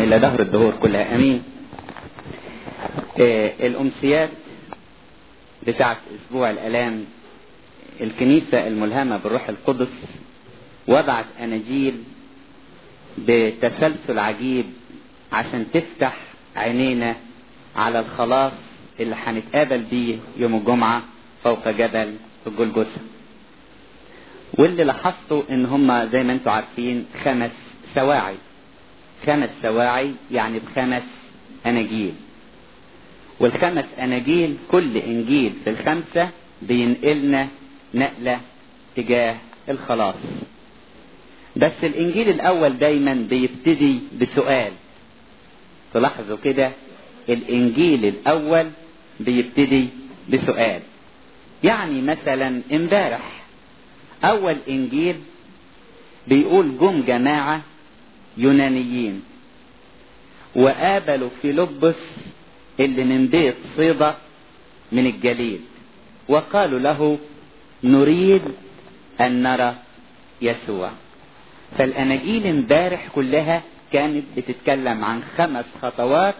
إلى دهر الدهور كلها أمين آه الأمسيات بتاعت أسبوع الألام الكنيسة الملهمة بالروح القدس وضعت أناجيل بتسلسل عجيب عشان تفتح عينينا على الخلاص اللي هنتقابل بيه يوم الجمعة فوق جبل الجلجثة واللي لاحظته ان هم زي ما انتم عارفين خمس سواعي خمس سواعي يعني بخمس اناجيل والخمس اناجيل كل انجيل في الخمسة بينقلنا نقلة تجاه الخلاص بس الانجيل الاول دايما بيبتدي بسؤال تلاحظوا كده الانجيل الاول بيبتدي بسؤال يعني مثلا امبارح اول انجيل بيقول جم جماعة يونانيين وقابلوا فيلبس اللي من بيت صيدا من الجليل وقالوا له نريد ان نرى يسوع فالاناجيل امبارح كلها كانت بتتكلم عن خمس خطوات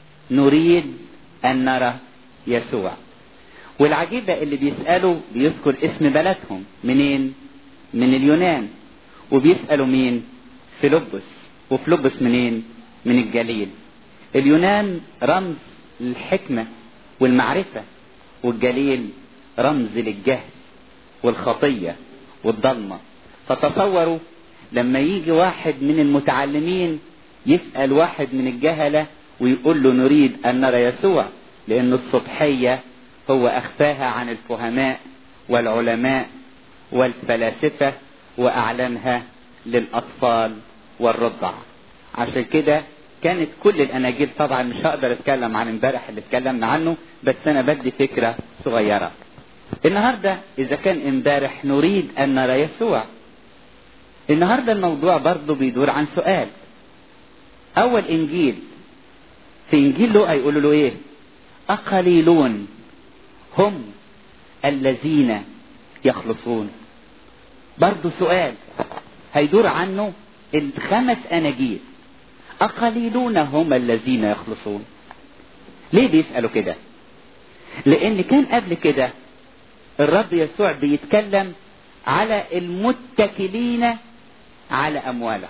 نريد ان نرى يسوع والعجيبة اللي بيسألوا بيذكر اسم بلدهم منين من اليونان وبيسألوا مين فيلبس وفيلبس منين من الجليل اليونان رمز للحكمة والمعرفة والجليل رمز للجهل والخطية والضلمة فتصوروا لما يجي واحد من المتعلمين يسأل واحد من الجهلة ويقول له نريد أن نرى يسوع لأن السطحية هو أخفاها عن الفهماء والعلماء والفلاسفة وأعلنها للأطفال والرضع عشان كده كانت كل الأناجيل طبعا مش هقدر أتكلم عن امبارح اللي اتكلمنا عنه بس أنا بدي فكرة صغيرة النهاردة إذا كان امبارح نريد أن نرى يسوع النهاردة الموضوع برضه بيدور عن سؤال أول إنجيل في إنجيل لوقا يقولوا له إيه أقليلون هم الذين يخلصون برضو سؤال هيدور عنه الخمس أناجيل أقليلون هم الذين يخلصون ليه بيسألوا كده لأن كان قبل كده الرب يسوع بيتكلم على المتكلين على أموالهم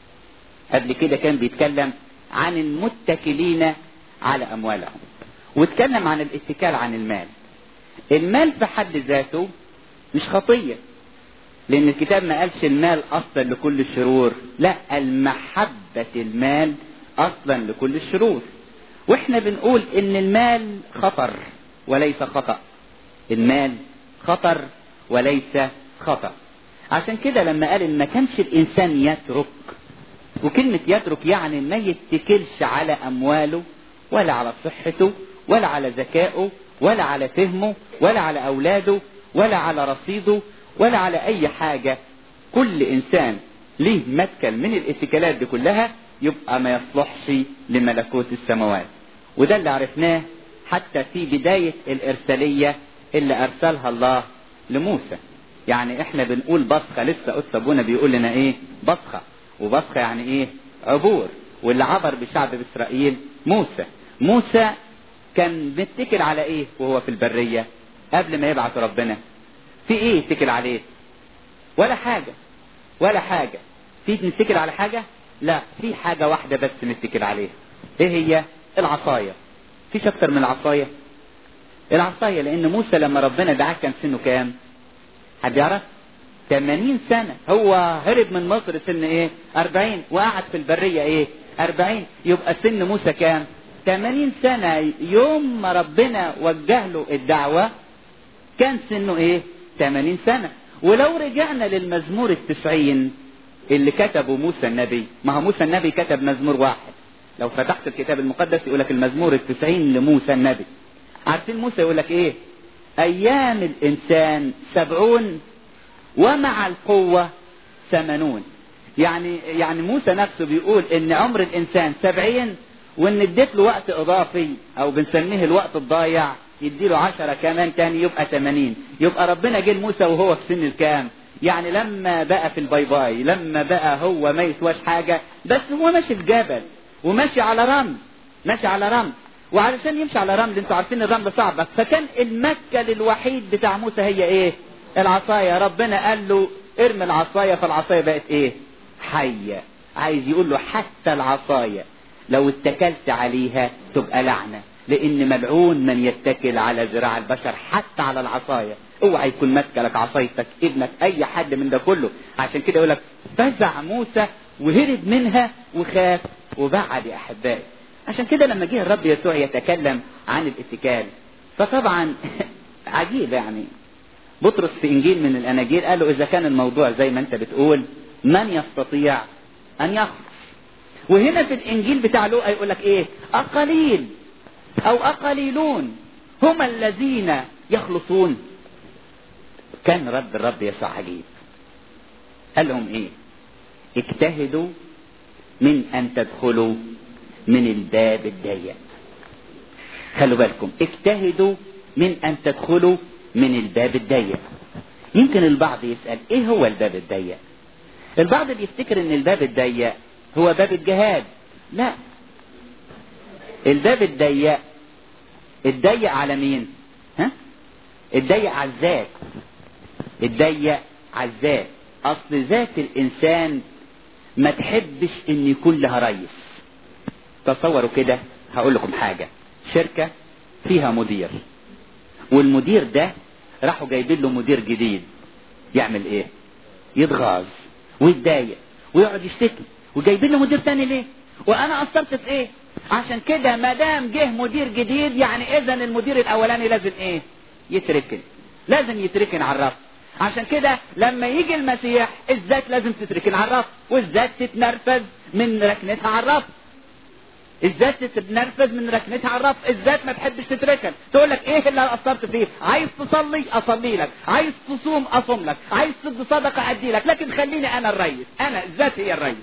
قبل كده كان بيتكلم عن المتكلين على أموالهم واتكلم عن الاتكال عن المال المال في حد ذاته مش خطية لأن الكتاب ما قالش المال أصلا لكل الشرور لا المحبة المال أصلا لكل الشرور واحنا بنقول ان المال خطر وليس خطأ المال خطر وليس خطأ عشان كده لما قال ان ما كانش الانسان يترك وكلمة يترك يعني ما يتكلش على امواله ولا على صحته ولا على ذكائه ولا على فهمه ولا على اولاده ولا على رصيده ولا على اي حاجة كل انسان ليه متكل من الاتكالات دي كلها يبقى ما يصلحش لملكوت السماوات وده اللي عرفناه حتى في بداية الارسالية اللي ارسلها الله لموسى يعني احنا بنقول بصخة لسه قدس ابونا بيقول لنا ايه بصخة وبصخة يعني ايه عبور واللي عبر بشعب اسرائيل موسى موسى كان متكل على ايه وهو في البرية قبل ما يبعث ربنا في ايه يتكل عليه ولا حاجة ولا حاجة في نتكل على حاجة لا في حاجة واحدة بس نتكل عليها ايه هي العصاية فيش اكتر من العصاية العصاية لان موسى لما ربنا دعاه كان سنه كام حد يعرف 80 سنة هو هرب من مصر سن ايه 40 وقعد في البرية ايه 40 يبقى سن موسى كام 80 سنة يوم ما ربنا وجه له الدعوة كان سنه ايه 80 سنة ولو رجعنا للمزمور التسعين اللي كتبه موسى النبي ما هو موسى النبي كتب مزمور واحد لو فتحت الكتاب المقدس يقول لك المزمور التسعين لموسى النبي عارفين موسى يقول لك ايه ايام الانسان سبعون ومع القوة ثمانون يعني يعني موسى نفسه بيقول ان عمر الانسان سبعين وان اديت له وقت اضافي او بنسميه الوقت الضايع يديله عشرة كمان تاني يبقى ثمانين يبقى ربنا جه لموسى وهو في سن الكام يعني لما بقى في الباي باي لما بقى هو ما يسواش حاجة بس هو ماشي في جبل وماشي على رمل ماشي على رمل وعلشان يمشي على رمل انتوا عارفين الرمل صعب فكان المكل الوحيد بتاع موسى هي ايه العصاية ربنا قال له ارمي العصاية فالعصاية بقت ايه حية عايز يقول له حتى العصاية لو اتكلت عليها تبقى لعنة لان ملعون من يتكل على ذراع البشر حتى على العصاية اوعى يكون ماسكلك عصايتك ابنك اي حد من ده كله عشان كده يقول لك فزع موسى وهرب منها وخاف وبعد يا احبائي عشان كده لما جه الرب يسوع يتكلم عن الاتكال فطبعا عجيب يعني بطرس في انجيل من الاناجيل قال له اذا كان الموضوع زي ما انت بتقول من يستطيع ان يخلص وهنا في الانجيل بتاع لوقا يقول لك ايه اقليل او اقليلون هم الذين يخلصون كان رب الرب يسوع عجيب قال لهم ايه اجتهدوا من ان تدخلوا من الباب الضيق خلوا بالكم اجتهدوا من ان تدخلوا من الباب الضيق يمكن البعض يسأل ايه هو الباب الضيق البعض بيفتكر ان الباب الضيق هو باب الجهاد لا الباب الضيق الضيق على مين ها الضيق على الذات الضيق على الذات اصل ذات الانسان ما تحبش ان يكون لها ريس تصوروا كده هقول لكم حاجة شركة فيها مدير والمدير ده راحوا جايبين له مدير جديد يعمل ايه يتغاظ ويتضايق ويقعد يشتكي وجايبين له مدير تاني ليه وانا قصرت في ايه عشان كده ما دام جه مدير جديد يعني اذا المدير الاولاني لازم ايه يتركن لازم يتركن على الرف عشان كده لما يجي المسيح الذات لازم تتركن على الرف والذات تتنرفز من ركنتها على الرف الذات تتنرفز من ركنتها على الرف الذات ما تحبش تتركن تقول لك ايه اللي قصرت فيه عايز تصلي اصلي لك عايز تصوم اصوم لك عايز تدي صدقه ادي لك لكن خليني انا الريس انا الذات هي الريس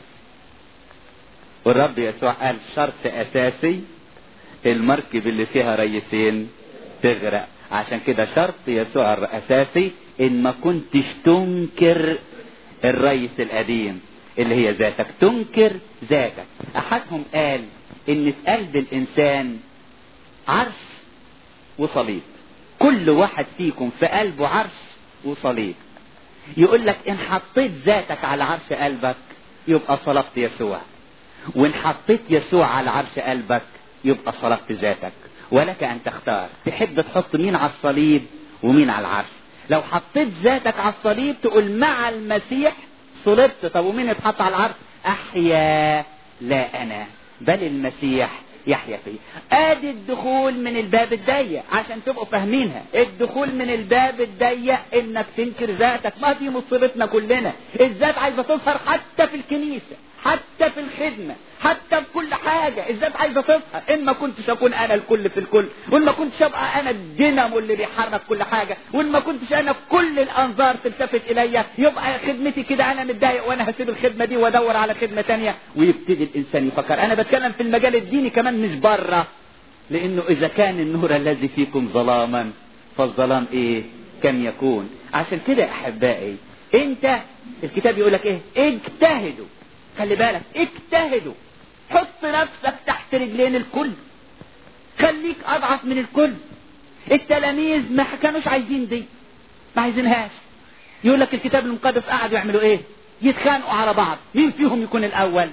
والرب يسوع قال شرط اساسي المركب اللي فيها ريسين تغرق عشان كده شرط يسوع الاساسي ان ما كنتش تنكر الريس القديم اللي هي ذاتك تنكر ذاتك احدهم قال ان في قلب الانسان عرش وصليب كل واحد فيكم في قلبه عرش وصليب يقول لك ان حطيت ذاتك على عرش قلبك يبقى صلبت يسوع وان حطيت يسوع على عرش قلبك يبقى صلبت ذاتك ولك ان تختار تحب تحط مين على الصليب ومين على العرش لو حطيت ذاتك على الصليب تقول مع المسيح صلبت طب ومين اتحط على العرش احيا لا انا بل المسيح يحيا فيه ادي الدخول من الباب الضيق عشان تبقوا فاهمينها الدخول من الباب الضيق انك تنكر ذاتك ما دي مصيبتنا كلنا الذات عايزه تظهر حتى في الكنيسه حتى في الخدمه حتى في كل حاجه الذات عايزه تظهر ان ما كنتش اكون انا الكل في الكل وان ما كنتش ابقى انا الدينامو اللي بيحرك كل حاجه وان ما كنتش انا في كل الانظار تلتفت الي يبقى خدمتي كده انا متضايق وانا هسيب الخدمه دي وادور على خدمه تانية ويبتدي الانسان يفكر انا بتكلم في المجال الديني كمان مش بره لانه اذا كان النور الذي فيكم ظلاما فالظلام ايه كم يكون عشان كده يا احبائي انت الكتاب يقول لك ايه اجتهدوا خلي بالك اجتهدوا حط نفسك تحت رجلين الكل خليك اضعف من الكل التلاميذ ما كانوش عايزين دي ما عايزينهاش يقول لك الكتاب المقدس قعدوا يعملوا ايه يتخانقوا على بعض مين فيهم يكون الاول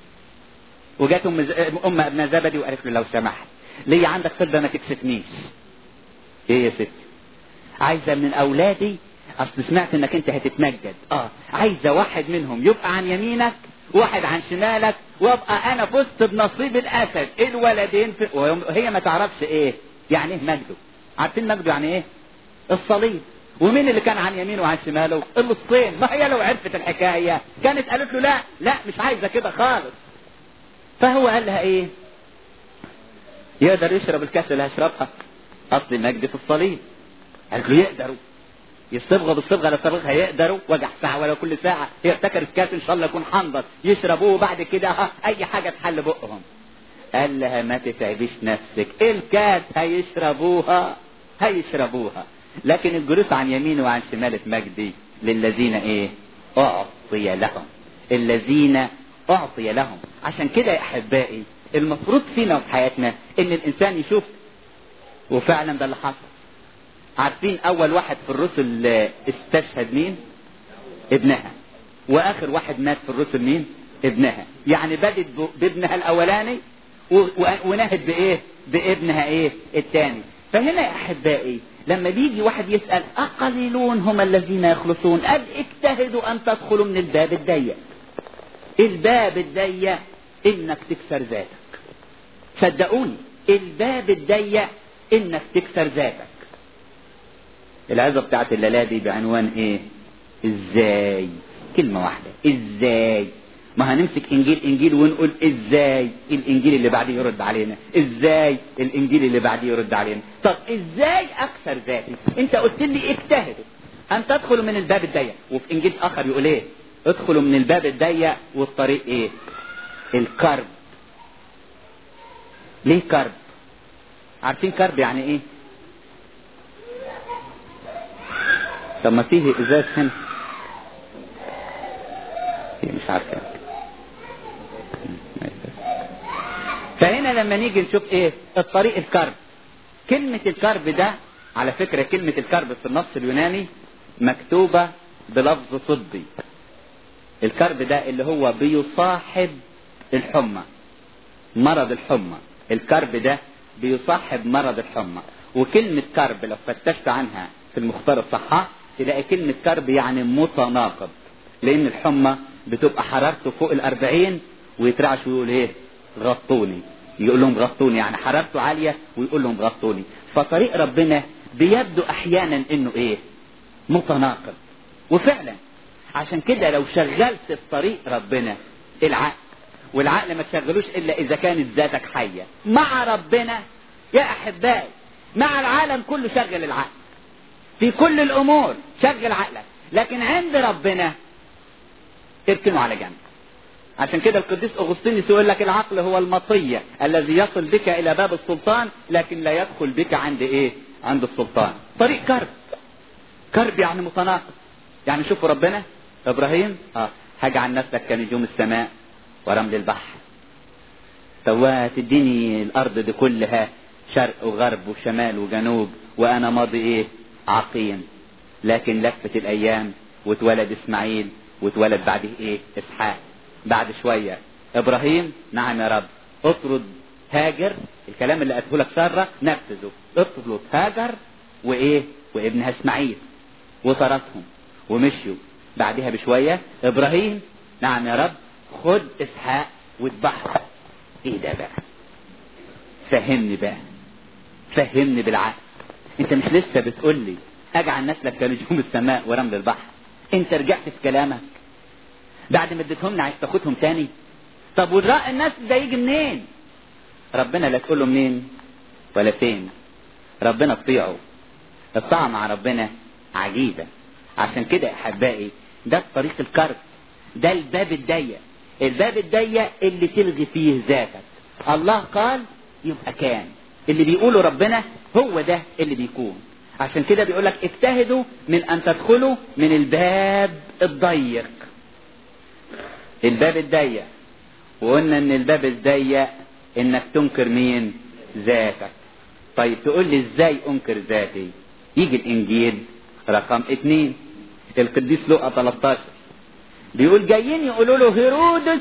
وجات ام ام ابن زبدي وقالت له لو سمحت ليه عندك فضه ما تكسفنيش ايه يا ستي عايزه من اولادي اصل سمعت انك انت هتتمجد اه عايزه واحد منهم يبقى عن يمينك واحد عن شمالك وابقى انا فزت بنصيب الاسد الولدين في وهي ما تعرفش ايه يعني ايه مجده عارفين مجده يعني ايه الصليب ومين اللي كان عن يمينه وعن شماله الصين ما هي لو عرفت الحكايه كانت قالت له لا لا مش عايزه كده خالص فهو قال لها ايه يقدر يشرب الكاس اللي هشربها اصل المجد في الصليب قالت له يقدروا يصبغوا بالصبغه اللي صبغها يقدروا وجع ساعه ولا كل ساعه يفتكر الكاس ان شاء الله يكون حنظر يشربوه وبعد كده ها اي حاجه تحل بقهم قال لها ما تتعبيش نفسك الكاس هيشربوها هيشربوها لكن الجلوس عن يمين وعن شمال مجدي للذين ايه اعطي لهم الذين اعطي لهم عشان كده يا احبائي المفروض فينا وفي حياتنا ان الانسان يشوف وفعلا ده اللي حصل عارفين اول واحد في الرسل استشهد مين ابنها واخر واحد مات في الرسل مين ابنها يعني بدت بابنها الاولاني ونهت بايه بابنها ايه الثاني فهنا يا احبائي لما بيجي واحد يسال اقليلون هم الذين يخلصون قال اجتهدوا ان تدخلوا من الباب الضيق الباب الضيق انك تكسر ذاتك صدقوني الباب الضيق انك تكسر ذاتك العظه بتاعت الليله دي بعنوان ايه ازاي كلمه واحده ازاي ما هنمسك انجيل انجيل ونقول ازاي الانجيل اللي بعديه يرد علينا ازاي الانجيل اللي بعديه يرد علينا طب ازاي اكسر ذاتي انت قلت لي اجتهدوا ان تدخلوا من الباب الضيق وفي انجيل اخر يقول ايه ادخلوا من الباب الضيق والطريق ايه الكرب ليه كرب عارفين كرب يعني ايه طب ما فيه ازاز هنا مش عارفه فهنا لما نيجي نشوف ايه الطريق الكرب كلمة الكرب ده على فكرة كلمة الكرب في النص اليوناني مكتوبة بلفظ صدي الكرب ده اللي هو بيصاحب الحمى مرض الحمى الكرب ده بيصاحب مرض الحمى وكلمة كرب لو فتشت عنها في المختار الصحاح تلاقي كلمة كرب يعني متناقض لأن الحمى بتبقى حرارته فوق الأربعين ويترعش ويقول إيه غطوني يقول لهم غطوني يعني حرارته عالية ويقول لهم غطوني فطريق ربنا بيبدو أحيانا إنه إيه متناقض وفعلا عشان كده لو شغلت في طريق ربنا العقل والعقل ما تشغلوش إلا إذا كانت ذاتك حية مع ربنا يا أحبائي مع العالم كله شغل العقل في كل الأمور شغل عقلك لكن عند ربنا اركنه على جنب عشان كده القديس اغسطينوس يقول لك العقل هو المطية الذي يصل بك الى باب السلطان لكن لا يدخل بك عند ايه عند السلطان طريق كرب كرب يعني متناقض يعني شوفوا ربنا ابراهيم اه هجعل نفسك كنجوم السماء ورمل البحر طب تديني الارض دي كلها شرق وغرب وشمال وجنوب وانا ماضي ايه عقيم لكن لفت الايام واتولد اسماعيل واتولد بعده ايه اسحاق بعد شوية ابراهيم نعم يا رب اطرد هاجر الكلام اللي قاله لك سارة نفذه اطرد هاجر وايه وابنها اسماعيل وطردهم ومشيوا بعدها بشوية ابراهيم نعم يا رب خد اسحاق واذبحه ايه ده بقى فهمني بقى فهمني بالعقل انت مش لسه بتقول لي اجعل نسلك كنجوم السماء ورمل البحر انت رجعت في كلامك بعد ما اديتهم لنا عايز تاخدهم تاني طب والرأي الناس ده يجي منين ربنا لا تقول له منين ولا فين ربنا تطيعه الطاعة مع ربنا عجيبة عشان كده يا احبائي ده الطريق الكرب ده الباب الضيق الباب الضيق اللي تلغي فيه ذاتك الله قال يبقى كان اللي بيقوله ربنا هو ده اللي بيكون عشان كده بيقول لك اجتهدوا من ان تدخلوا من الباب الضيق الباب الضيق وقلنا ان الباب الضيق انك تنكر مين ذاتك طيب تقول لي ازاي انكر ذاتي يجي الانجيل رقم اتنين القديس لوقا 13 بيقول جايين يقولوا له هيرودس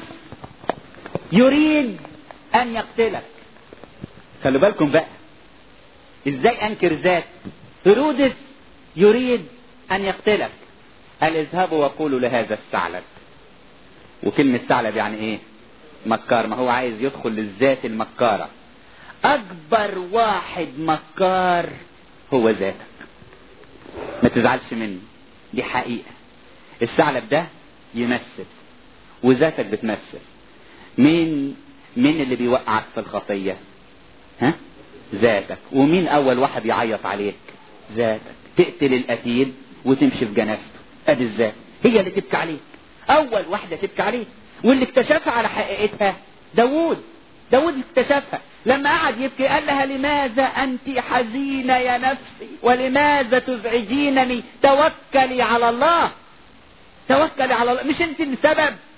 يريد ان يقتلك خلوا بالكم بقى ازاي انكر ذات هيرودس يريد ان يقتلك قال اذهبوا وقولوا لهذا الثعلب وكلمة ثعلب يعني ايه مكار ما هو عايز يدخل للذات المكارة اكبر واحد مكار هو ذاتك ما تزعلش مني دي حقيقة الثعلب ده يمثل وذاتك بتمثل مين مين اللي بيوقعك في الخطية ها ذاتك ومين اول واحد يعيط عليك ذاتك تقتل القتيل وتمشي في جنازته ادي الذات هي اللي تبكي عليك اول واحدة تبكي عليه واللي اكتشفها على حقيقتها داوود داوود اكتشفها لما قعد يبكي قال لها لماذا انت حزينة يا نفسي ولماذا تزعجينني توكلي على الله توكلي على الله مش انت السبب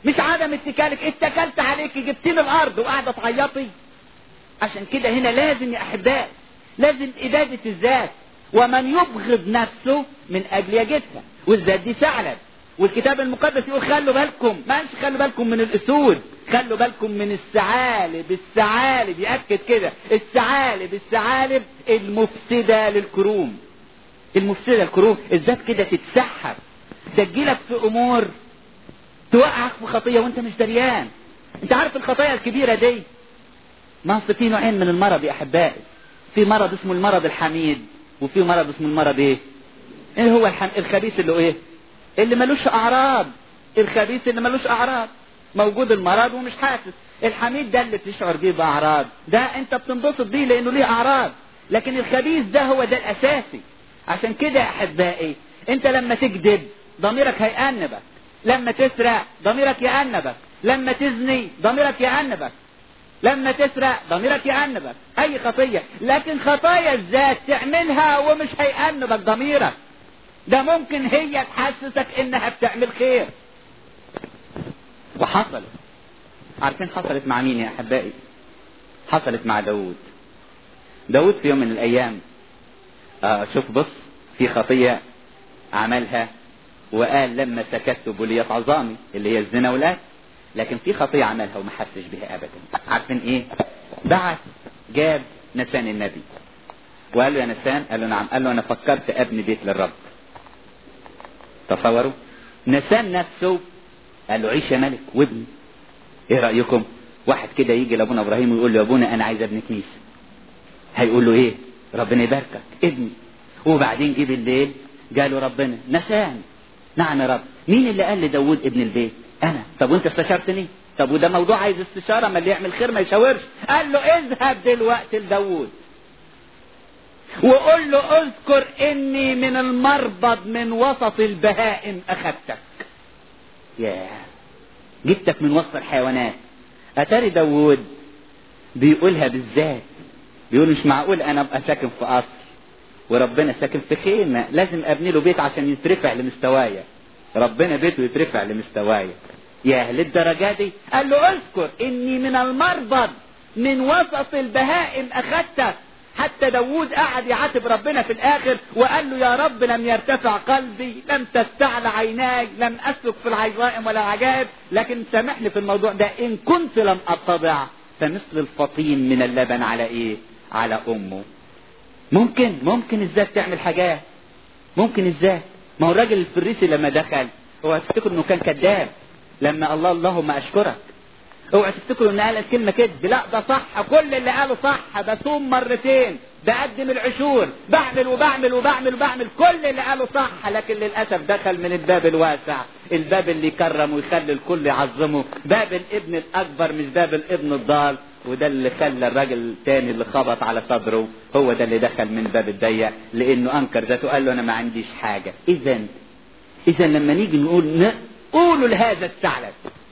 مش عدم اتكالك اتكلت عليك جبت لي الارض وقاعده تعيطي عشان كده هنا لازم يا احبائي لازم اباده الذات ومن يبغض نفسه من اجل يجدها والذات دي ثعلب والكتاب المقدس يقول خلوا بالكم ما قالش خلوا بالكم من الاسود خلوا بالكم من الثعالب الثعالب ياكد كده الثعالب الثعالب المفسده للكروم المفسده للكروم الذات كده تتسحب تجيلك في امور توقعك في خطيه وانت مش دريان انت عارف الخطايا الكبيره دي ما أصل في نوعين من المرض يا احبائي في مرض اسمه المرض الحميد وفي مرض اسمه المرض ايه ايه هو الحم... الخبيث اللي هو ايه اللي ملوش اعراض الخبيث اللي ملوش اعراض موجود المرض ومش حاسس الحميد ده اللي تشعر بيه باعراض ده انت بتنبسط بيه لانه ليه اعراض لكن الخبيث ده هو ده الاساسي عشان كده يا احبائي انت لما تكذب ضميرك هيأنبك لما تسرق ضميرك يأنبك لما تزني ضميرك يأنبك لما تسرق ضميرك يأنبك اي خطية لكن خطايا الذات تعملها ومش هيأنبك ضميرك ده ممكن هي تحسسك انها بتعمل خير وحصلت عارفين حصلت مع مين يا احبائي حصلت مع داود داود في يوم من الايام آه شوف بص في خطية عملها وقال لما سكت بلية عظامي اللي هي الزنا والقتل لكن في خطية عملها وما حسش بها ابدا عارفين ايه بعت جاب نسان النبي وقال له يا نسان قال له نعم قال له انا فكرت ابني بيت للرب تصوروا نسان نفسه قال له عيش يا ملك وابني ايه رايكم واحد كده يجي لابونا ابراهيم ويقول له يا ابونا انا عايز ابني كنيسه هيقول له ايه ربنا يباركك ابني وبعدين جه بالليل قالوا ربنا نسان نعم يا رب مين اللي قال لداود ابن البيت انا طب وانت استشرتني طب وده موضوع عايز استشاره ما اللي يعمل خير ما يشاورش قال له اذهب دلوقتي لداود وقول له اذكر اني من المربض من وسط البهائم اخذتك يا جبتك من وسط الحيوانات اتاري داود بيقولها بالذات بيقول مش معقول انا ابقى ساكن في قصر وربنا ساكن في خيمة لازم ابني له بيت عشان يترفع لمستوايا ربنا بيته يترفع لمستوايا يا للدرجة دي قال له اذكر اني من المربض من وسط البهائم اخذتك حتى داوود قعد يعاتب ربنا في الاخر وقال له يا رب لم يرتفع قلبي لم تستعل عيناي لم اسلك في العزائم ولا العجائب لكن سامحني في الموضوع ده ان كنت لم اتضع فمثل الفطيم من اللبن على ايه على امه ممكن ممكن الذات تعمل حاجات ممكن الذات ما هو الراجل الفريسي لما دخل هو تفتكر انه كان كذاب لما الله اللهم اشكرك اوعى تفتكروا ان قال الكلمه كذب لا ده صح كل اللي قاله صح بصوم مرتين بقدم العشور بعمل وبعمل وبعمل وبعمل كل اللي قاله صح لكن للاسف دخل من الباب الواسع الباب اللي يكرم ويخلي الكل يعظمه باب الابن الاكبر مش باب الابن الضال وده اللي خلى الراجل التاني اللي خبط على صدره هو ده اللي دخل من الباب الضيق لانه انكر ذاته قال له انا ما عنديش حاجه اذا اذا لما نيجي نقول قولوا لهذا الثعلب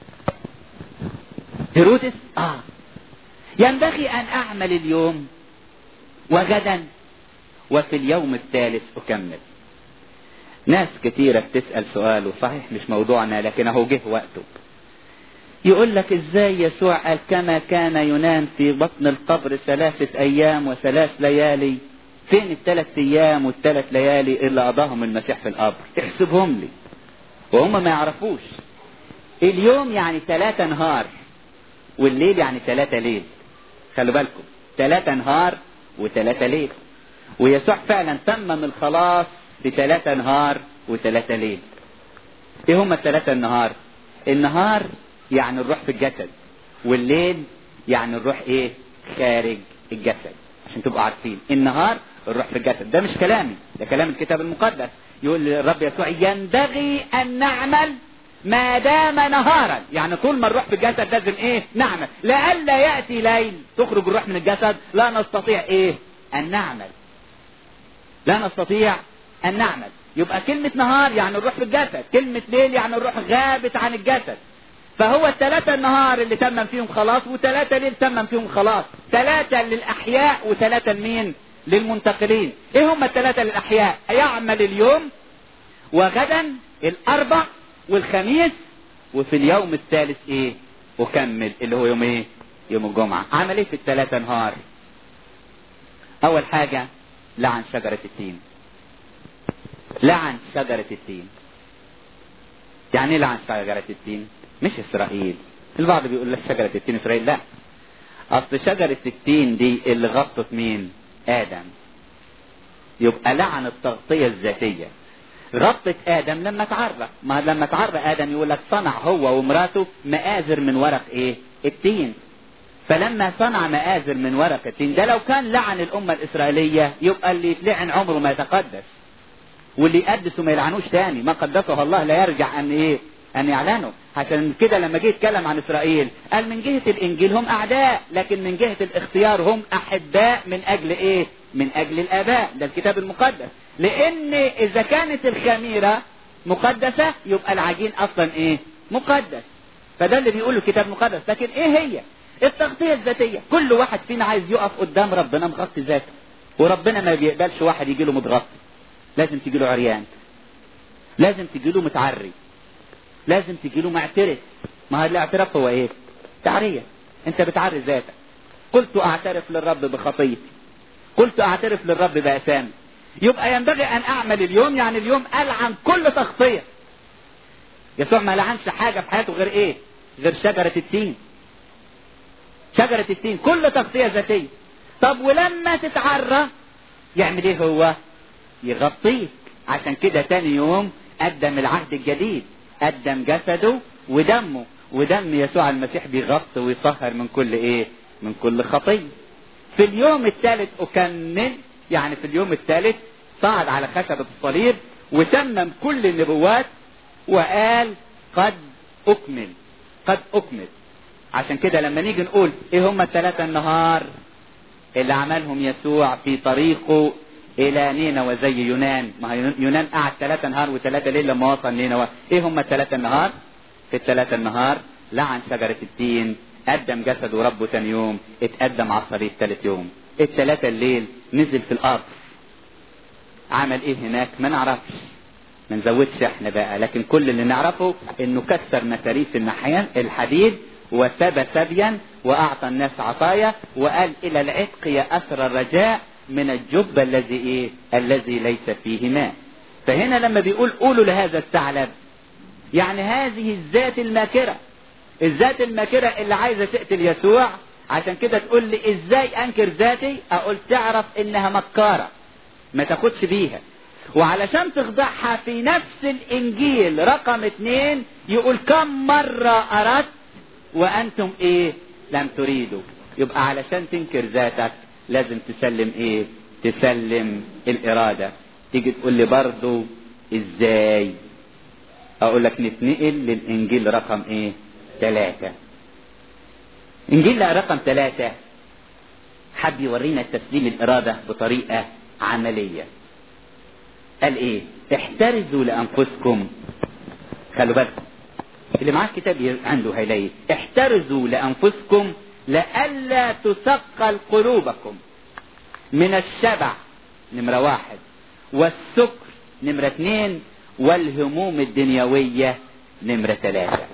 هيرودس اه ينبغي ان اعمل اليوم وغدا وفي اليوم الثالث اكمل ناس كتيرة بتسأل سؤال وصحيح مش موضوعنا لكن اهو جه وقته يقول لك ازاي يسوع قال كما كان ينام في بطن القبر ثلاثة ايام وثلاث ليالي فين الثلاث ايام والثلاث ليالي اللي قضاهم المسيح في القبر احسبهم لي وهم ما يعرفوش اليوم يعني ثلاثة نهار والليل يعني ثلاثة ليل خلوا بالكم ثلاثة نهار وثلاثة ليل ويسوع فعلا تمم الخلاص في ثلاثة نهار وثلاثة ليل ايه هما الثلاثة النهار النهار يعني الروح في الجسد والليل يعني الروح ايه خارج الجسد عشان تبقوا عارفين النهار الروح في الجسد ده مش كلامي ده كلام الكتاب المقدس يقول الرب يسوع ينبغي ان نعمل ما دام نهارا يعني طول ما الروح في الجسد لازم ايه نعمل لئلا ياتي ليل تخرج الروح من الجسد لا نستطيع ايه ان نعمل لا نستطيع ان نعمل يبقى كلمة نهار يعني الروح في الجسد كلمة ليل يعني الروح غابت عن الجسد فهو الثلاثة النهار اللي تمم فيهم خلاص وثلاثة ليل تمم فيهم خلاص ثلاثة للأحياء وثلاثة لمين للمنتقلين ايه هم الثلاثة للأحياء يعمل اليوم وغدا الأربع والخميس وفي اليوم الثالث ايه اكمل اللي هو يوم ايه يوم الجمعة عمل ايه في الثلاثة نهار اول حاجة لعن شجرة التين لعن شجرة التين يعني ايه لعن شجرة التين مش اسرائيل البعض بيقول لك شجرة التين اسرائيل لا اصل شجرة التين دي اللي غطت مين ادم يبقى لعن التغطية الذاتية غطت ادم لما تعرى ما لما تعرى ادم يقول لك صنع هو ومراته مآزر من ورق ايه التين فلما صنع مآزر من ورق التين ده لو كان لعن الامة الاسرائيلية يبقى اللي يتلعن عمره ما يتقدس واللي يقدس وما يلعنوش تاني ما قدسه الله لا يرجع ان ايه ان يعلنوا عشان كده لما جه يتكلم عن اسرائيل قال من جهة الانجيل هم اعداء لكن من جهة الاختيار هم احباء من اجل ايه من اجل الاباء ده الكتاب المقدس لان اذا كانت الخميرة مقدسة يبقى العجين اصلا ايه مقدس فده اللي بيقوله الكتاب المقدس لكن ايه هي التغطية الذاتية كل واحد فينا عايز يقف قدام ربنا مغطي ذاته وربنا ما بيقبلش واحد يجي له متغطي لازم تجي له عريان لازم تجي له متعري لازم تجي له معترف ما هو الاعتراف هو ايه تعرية انت بتعري ذاتك قلت اعترف للرب بخطيتي قلت اعترف للرب بأسامي يبقى ينبغي ان اعمل اليوم يعني اليوم العن كل تغطية يسوع ما لعنش حاجة في حياته غير ايه غير شجرة التين شجرة التين كل تغطية ذاتية طب ولما تتعرى يعمل ايه هو يغطيك عشان كده تاني يوم قدم العهد الجديد قدم جسده ودمه ودم يسوع المسيح بيغطي ويطهر من كل ايه من كل خطيه في اليوم الثالث اكمل يعني في اليوم الثالث صعد على خشبة الصليب وتمم كل النبوات وقال قد اكمل قد اكمل عشان كده لما نيجي نقول ايه هم الثلاثة النهار اللي عملهم يسوع في طريقه الى نينوى زي يونان ما هي يونان قعد ثلاثة نهار وثلاثة ليل لما وصل نينوى ايه هم الثلاثة النهار في الثلاثة النهار لعن شجرة التين قدم جسده ربه ثاني يوم اتقدم على الصليب ثالث يوم الثلاثة الليل نزل في الارض عمل ايه هناك ما نعرفش ما نزودش احنا بقى لكن كل اللي نعرفه انه كسر متاريس النحيان الحديد وسبى سبيا واعطى الناس عطايا وقال الى العتق يا اثر الرجاء من الجب الذي ايه الذي ليس فيه ماء فهنا لما بيقول قولوا لهذا الثعلب يعني هذه الذات الماكرة الذات الماكرة اللي عايزة تقتل يسوع عشان كده تقول لي ازاي انكر ذاتي اقول تعرف انها مكارة ما تاخدش بيها وعلشان تخضعها في نفس الانجيل رقم اتنين يقول كم مرة اردت وانتم ايه لم تريدوا يبقى علشان تنكر ذاتك لازم تسلم ايه تسلم الارادة تيجي تقول لي برضو ازاي اقول لك نتنقل للانجيل رقم ايه ثلاثة انجيل رقم ثلاثة حب يورينا تسليم الارادة بطريقة عملية قال ايه احترزوا لانفسكم خلوا بالكم اللي معاه كتاب عنده هيلاقي احترزوا لانفسكم لئلا تثقل قلوبكم من الشبع نمرة واحد والسكر نمرة اثنين والهموم الدنيوية نمرة ثلاثة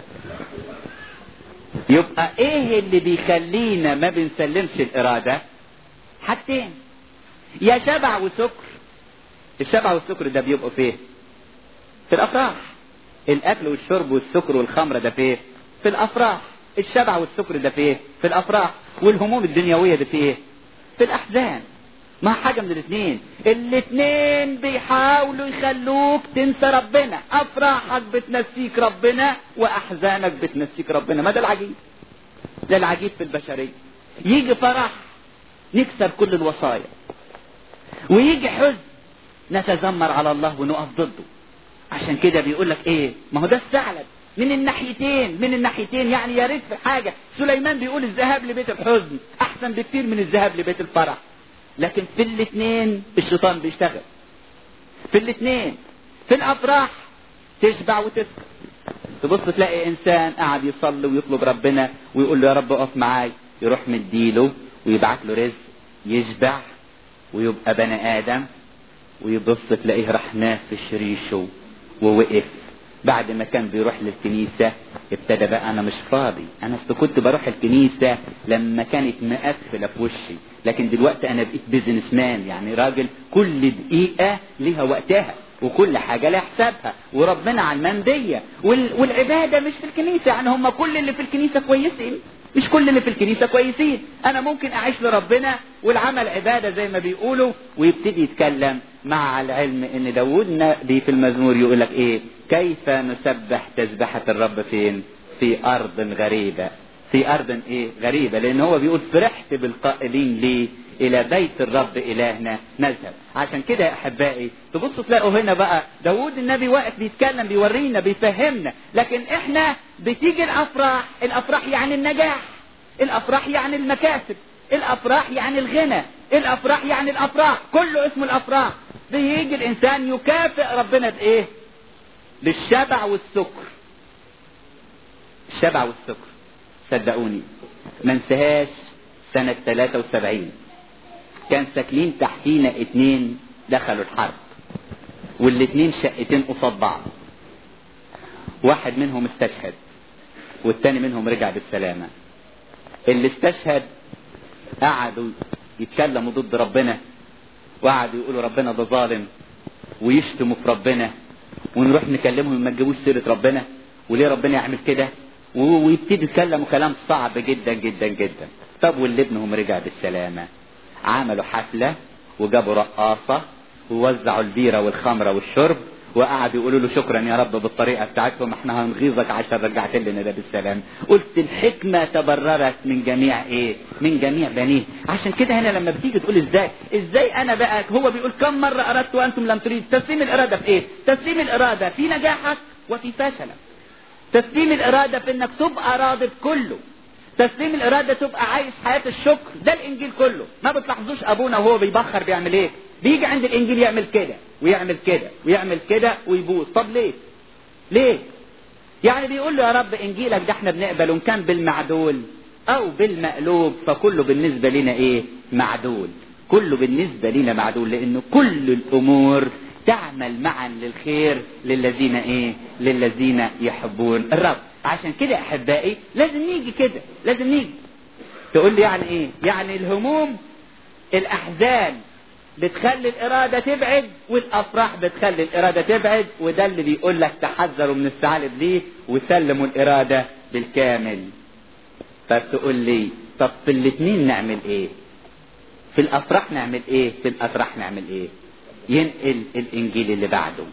يبقى ايه اللي بيخلينا ما بنسلمش الارادة حاجتين يا شبع وسكر الشبع والسكر ده بيبقوا فيه في الافراح الاكل والشرب والسكر والخمر ده فيه في الافراح الشبع والسكر ده فيه في الافراح والهموم الدنيويه ده فيه في الاحزان ما حاجة من الاثنين الاثنين بيحاولوا يخلوك تنسى ربنا افراحك بتنسيك ربنا واحزانك بتنسيك ربنا ما ده العجيب ده العجيب في البشرية يجي فرح نكسر كل الوصايا ويجي حزن نتذمر على الله ونقف ضده عشان كده بيقول لك ايه ما هو ده الثعلب من الناحيتين من الناحيتين يعني يا ريت في حاجة سليمان بيقول الذهاب لبيت الحزن احسن بكتير من الذهاب لبيت الفرح لكن في الاثنين الشيطان بيشتغل في الاثنين في الافراح تشبع وتسكت تبص تلاقي انسان قاعد يصلي ويطلب ربنا ويقول له يا رب اقف معاي يروح مديله ويبعت له رزق يشبع ويبقى بني ادم ويبص تلاقيه راح نافش ريشه ووقف بعد ما كان بيروح للكنيسة ابتدى بقى انا مش فاضي انا اصل كنت بروح الكنيسة لما كانت مقفلة في وشي لكن دلوقتي انا بقيت بيزنس مان يعني راجل كل دقيقة ليها وقتها وكل حاجة لها حسابها وربنا على المندية وال... والعبادة مش في الكنيسة يعني هم كل اللي في الكنيسة كويسين مش كل اللي في الكنيسة كويسين انا ممكن اعيش لربنا والعمل عبادة زي ما بيقولوا ويبتدي يتكلم مع العلم ان داود نبي في المزمور يقول لك ايه كيف نسبح تسبحة الرب فين في ارض غريبة في ارض ايه غريبة لان هو بيقول فرحت بالقائلين لي الى بيت الرب الهنا نذهب عشان كده يا احبائي تبصوا تلاقوا هنا بقى داود النبي واقف بيتكلم بيورينا بيفهمنا لكن احنا بتيجي الافراح الافراح يعني النجاح الافراح يعني المكاسب الافراح يعني الغنى الافراح يعني الافراح كله اسمه الافراح بيجي الانسان يكافئ ربنا بايه بالشبع والسكر الشبع والسكر صدقوني ما انساهاش سنة 73 كان ساكنين تحتينا اتنين دخلوا الحرب والاتنين شقتين قصاد بعض واحد منهم استشهد والتاني منهم رجع بالسلامة اللي استشهد قعدوا يتكلموا ضد ربنا وقعدوا يقولوا ربنا ده ظالم ويشتموا في ربنا ونروح نكلمهم ما تجيبوش سيرة ربنا وليه ربنا يعمل كده ويبتدي يتكلموا كلام صعب جدا جدا جدا طب واللي ابنهم رجع بالسلامة عملوا حفلة وجابوا رقاصة ووزعوا البيرة والخمرة والشرب وقعدوا يقولوا له شكرا يا رب بالطريقة بتاعتهم احنا هنغيظك عشان رجعت لنا ده بالسلام قلت الحكمة تبررت من جميع ايه من جميع بنيه عشان كده هنا لما بتيجي تقول ازاي ازاي انا بقى هو بيقول كم مرة اردت وانتم لم تريدوا تسليم الارادة في ايه تسليم الارادة في نجاحك وفي فشلك تسليم الارادة في انك تبقى راضي بكله تسليم الإرادة تبقى عايش حياة الشكر ده الإنجيل كله ما بتلاحظوش أبونا وهو بيبخر بيعمل إيه بيجي عند الإنجيل يعمل كده ويعمل كده ويعمل كده ويبوظ طب ليه ليه يعني بيقول له يا رب إنجيلك ده احنا بنقبل وإن كان بالمعدول أو بالمقلوب فكله بالنسبة لنا إيه معدول كله بالنسبة لنا معدول لأنه كل الأمور تعمل معا للخير للذين ايه للذين يحبون الرب عشان كده احبائي لازم نيجي كده لازم نيجي تقول لي يعني ايه يعني الهموم الاحزان بتخلي الإرادة تبعد والأفراح بتخلي الإرادة تبعد وده اللي بيقول لك تحذروا من الثعالب ليه وسلموا الإرادة بالكامل فتقول لي طب في الاثنين نعمل ايه في الأفراح نعمل ايه في الأفراح نعمل ايه ينقل الإنجيل اللي بعده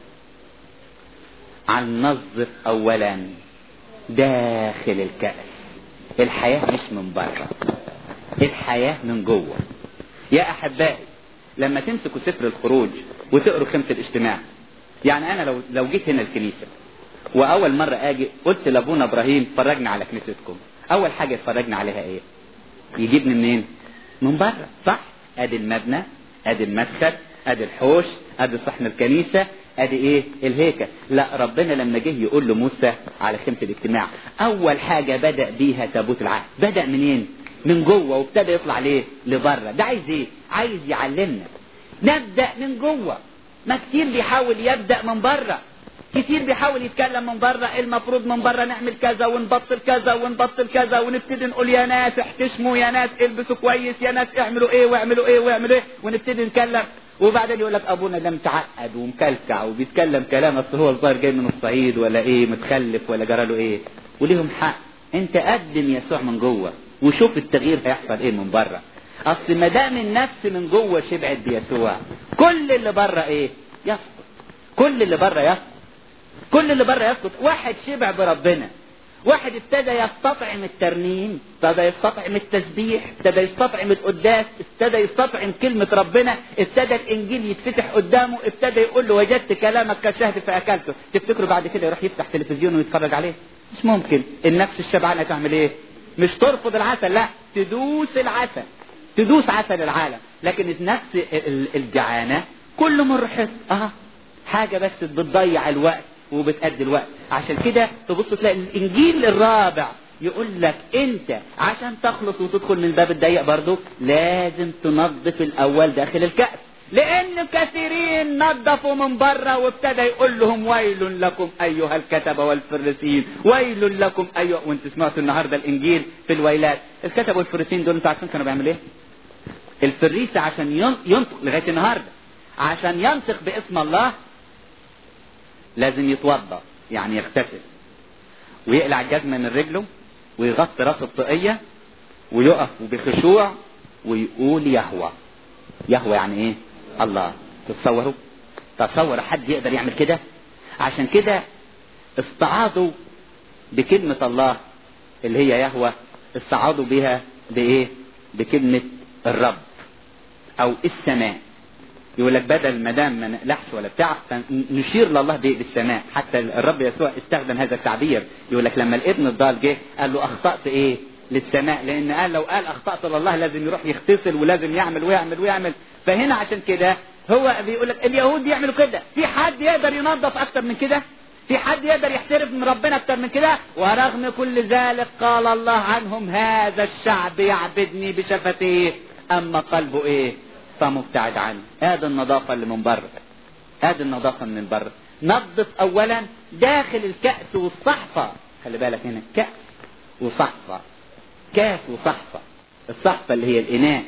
عن نظف أولا داخل الكأس الحياة مش من بره الحياة من جوه يا أحبائي لما تمسكوا سفر الخروج وتقروا خمسة الاجتماع يعني أنا لو لو جيت هنا الكنيسة وأول مرة أجي قلت لأبونا إبراهيم فرجنا على كنيستكم أول حاجة اتفرجنا عليها إيه؟ يجيبني منين؟ من بره صح؟ أدي المبنى أدي المدخل ادي الحوش ادي صحن الكنيسة ادي ايه الهيكل لا ربنا لما جه يقول لموسى على خيمة الاجتماع اول حاجة بدأ بيها تابوت العهد بدأ منين من جوه وابتدى يطلع ليه لبره ده عايز ايه عايز يعلمنا نبدأ من جوه ما كتير بيحاول يبدأ من بره كتير بيحاول يتكلم من بره المفروض من بره نعمل كذا ونبطل كذا ونبطل كذا ونبتدي نقول يا ناس احتشموا يا ناس البسوا كويس يا ناس اعملوا ايه واعملوا ايه واعملوا ايه ونبتدي نتكلم وبعدين يقول لك ابونا ده متعقد ومكلكع وبيتكلم كلام اصل هو الظاهر جاي من الصعيد ولا ايه متخلف ولا جرى له ايه وليهم حق انت قدم يسوع من جوه وشوف التغيير هيحصل ايه من بره اصل ما دام النفس من جوه شبعت بيسوع كل اللي بره ايه يسقط كل اللي بره يسقط كل اللي بره يسقط واحد شبع بربنا واحد ابتدى يستطعم الترنيم ابتدى يستطعم التسبيح ابتدى يستطعم القداس ابتدى يستطعم كلمة ربنا ابتدى الانجيل يتفتح قدامه ابتدى يقول له وجدت كلامك كشهد فاكلته تفتكروا بعد كده يروح يفتح تلفزيون ويتفرج عليه مش ممكن النفس الشبعانة تعمل ايه مش ترفض العسل لا تدوس العسل تدوس عسل العالم لكن النفس الجعانة كل مرة حس اه حاجة بس بتضيع الوقت وبتأدي الوقت عشان كده تبص تلاقي الانجيل الرابع يقول لك انت عشان تخلص وتدخل من الباب الضيق برضه لازم تنظف الاول داخل الكأس لان كثيرين نظفوا من بره وابتدى يقول لهم ويل لكم ايها الكتبه والفريسيين ويل لكم ايها وانت سمعتوا النهارده الانجيل في الويلات الكتبه والفريسيين دول انتوا عارفين كانوا بيعملوا ايه الفريسي عشان ينطق لغايه النهارده عشان ينطق باسم الله لازم يتوضا يعني يغتسل ويقلع الجزمه من رجله ويغطي راسه الطاقيه ويقف بخشوع ويقول يهوى يهوى يعني ايه الله تتصوروا تصور حد يقدر يعمل كده عشان كده استعاضوا بكلمة الله اللي هي يهوى استعاضوا بها بايه بكلمة الرب او السماء يقول لك بدل ما دام ما نقلعش ولا بتاع نشير لله بالسماء حتى الرب يسوع استخدم هذا التعبير يقول لك لما الابن الضال جه قال له اخطأت ايه للسماء لان قال لو قال اخطأت لله لازم يروح يغتسل ولازم يعمل ويعمل ويعمل فهنا عشان كده هو بيقول لك اليهود بيعملوا كده في حد يقدر ينظف اكتر من كده في حد يقدر يحترف من ربنا اكتر من كده ورغم كل ذلك قال الله عنهم هذا الشعب يعبدني بشفتيه اما قلبه ايه فمبتعد عنه هذا النظافة اللي من بره هذه النظافة من بره نظف اولا داخل الكأس والصحفة خلي بالك هنا كأس وصحفة كاس وصحفة الصحفة اللي هي الإناء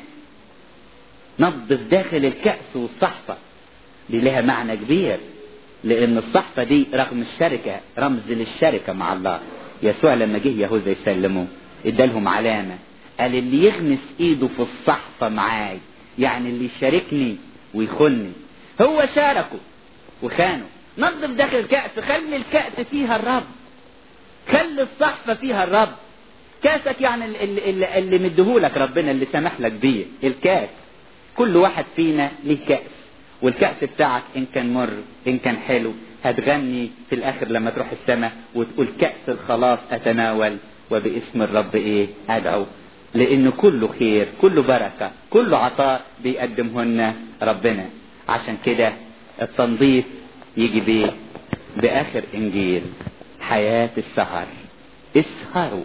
نظف داخل الكأس والصحفة دي لها معنى كبير لأن الصحفة دي رغم الشركة رمز للشركة مع الله يسوع لما جه يهوذا يسلمه ادالهم علامة قال اللي يغمس ايده في الصحفة معاي يعني اللي يشاركني ويخني هو شاركه وخانه نظف داخل الكأس خلي الكأس فيها الرب خلي الصحفة فيها الرب كاسك يعني اللي, اللي, اللي مديهولك ربنا اللي سمح لك بيه الكاس كل واحد فينا ليه كأس والكأس بتاعك ان كان مر ان كان حلو هتغني في الاخر لما تروح السماء وتقول كأس الخلاص اتناول وباسم الرب ايه ادعو لان كله خير كله بركة كله عطاء بيقدمهن ربنا عشان كده التنظيف يجي بيه باخر انجيل حياة السهر اسهروا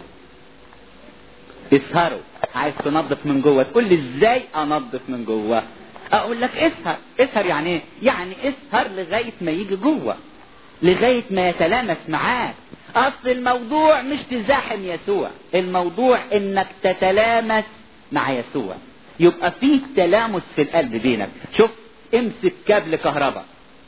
اسهروا عايز تنظف من جوه تقول لي ازاي انظف من جوه اقول لك اسهر اسهر يعني ايه يعني اسهر لغايه ما يجي جوه لغايه ما يتلامس معاك اصل الموضوع مش تزاحم يسوع الموضوع انك تتلامس مع يسوع يبقى فيه تلامس في القلب بينك شوف امسك كابل كهرباء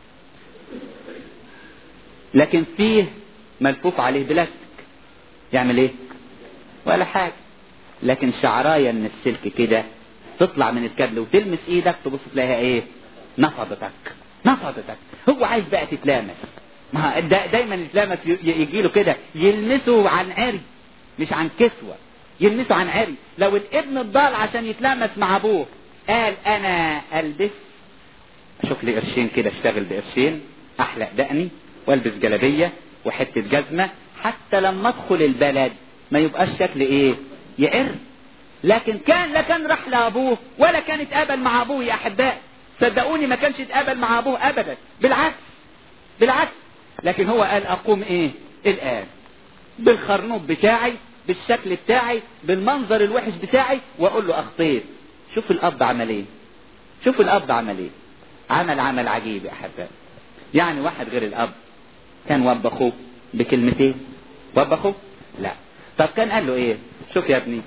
لكن فيه ملفوف عليه بلاستيك يعمل ايه ولا حاجه لكن شعراية من السلك كده تطلع من الكابل وتلمس ايدك تبص تلاقيها ايه نفضتك نفضتك هو عايز بقى تتلامس ما دا دايما يتلامس يجي له كده يلمسه عن عري مش عن كسوة يلمسه عن عري لو الابن الضال عشان يتلامس مع ابوه قال انا البس اشوف لي قرشين كده اشتغل بقرشين احلق دقني والبس جلابيه وحته جزمه حتى لما ادخل البلد ما يبقاش شكل ايه يقر لكن كان لا كان راح لابوه ولا كان اتقابل مع ابوه يا احباء صدقوني ما كانش اتقابل مع ابوه ابدا بالعكس بالعكس لكن هو قال اقوم ايه الان بالخرنوب بتاعي بالشكل بتاعي بالمنظر الوحش بتاعي واقول له اخطيت شوف الاب عمل ايه شوف الاب عمل ايه عمل عمل عجيب يا احباء يعني واحد غير الاب كان وبخوه بكلمتين وبخوه لا طب كان قال له ايه شوف يا ابني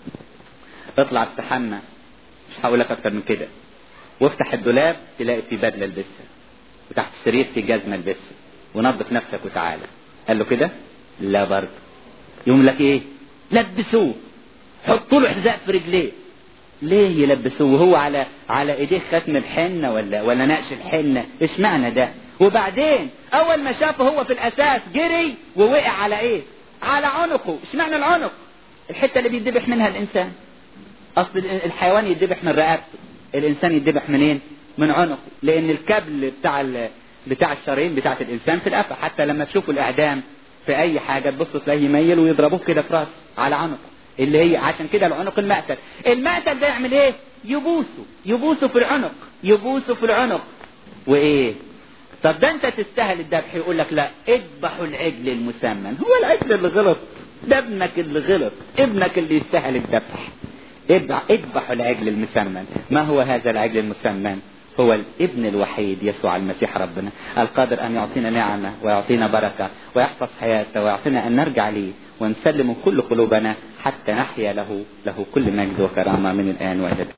اطلع استحمى مش هقول لك اكتر من كده وافتح الدولاب تلاقي في بدله البسها وتحت السرير في جزمه البسها ونظف نفسك وتعالى قال له كده لا برضه يقوم لك ايه لبسوه حطوا له حذاء في رجليه ليه يلبسوه وهو على على ايديه ختم الحنه ولا ولا نقش الحنه اشمعنى ده وبعدين اول ما شافه هو في الاساس جري ووقع على ايه على عنقه اشمعنى العنق الحته اللي بيدبح منها الانسان اصل الحيوان يدبح من رقبته الانسان يدبح منين من عنقه لان الكبل بتاع بتاع الشرايين بتاعت الانسان في القفا حتى لما تشوفوا الاعدام في اي حاجه تبص تلاقيه يميل ويضربوه كده في راسه على عنقه اللي هي عشان كده العنق المقتل المقتل ده يعمل ايه يبوسه يبوسه في العنق يبوسه في العنق وايه طب ده انت تستاهل الذبح يقول لك لا اذبحوا العجل المسمن هو العجل اللي غلط ده ابنك اللي غلط ابنك اللي يستاهل الذبح اذبحوا العجل المسمن ما هو هذا العجل المسمن هو الابن الوحيد يسوع المسيح ربنا القادر أن يعطينا نعمة ويعطينا بركة ويحفظ حياته ويعطينا أن نرجع ليه ونسلم كل قلوبنا حتى نحيا له له كل مجد وكرامة من الآن وإلى